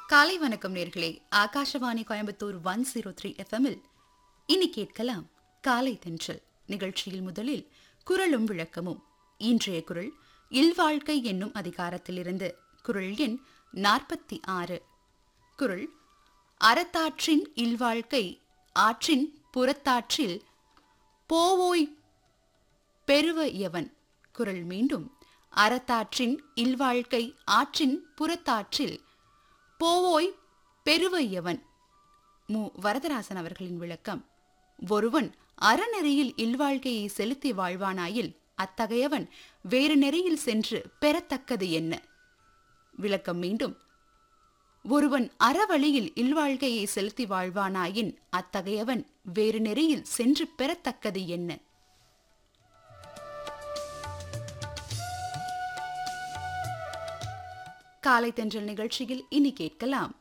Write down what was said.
காலை வணக்கம் நேர்களே Akashvani Coimbatore one zero three எஃப்எம்மில் இனி கேட்கலாம் காலை தென்றல் நிகழ்ச்சியில் முதலில் குரலும் விளக்கமும் இன்றைய குரல் இல்வாழ்க்கை என்னும் அதிகாரத்திலிருந்து குரல் எண் நாற்பத்தி ஆறு குரல் அறத்தாற்றின் இல்வாழ்க்கை ஆற்றின் புறத்தாற்றில் போவோய் பெருவ எவன் குரல் மீண்டும் அறத்தாற்றின் இல்வாழ்க்கை ஆற்றின் புறத்தாற்றில் போவோய் பெருவ எவன் மு வரதராசன் அவர்களின் விளக்கம் ஒருவன் அறநெறியில் இல்வாழ்க்கையை செலுத்தி வாழ்வானாயில் அத்தகையவன் வேறு நெறியில் சென்று பெறத்தக்கது என்ன விளக்கம் மீண்டும் ஒருவன் அறவழியில் இல்வாழ்க்கையை செலுத்தி வாழ்வானாயின் அத்தகையவன் வேறு நெறியில் சென்று பெறத்தக்கது என்ன காலை தென்றல் நிகழ்ச்சியில் இனி கேட்கலாம்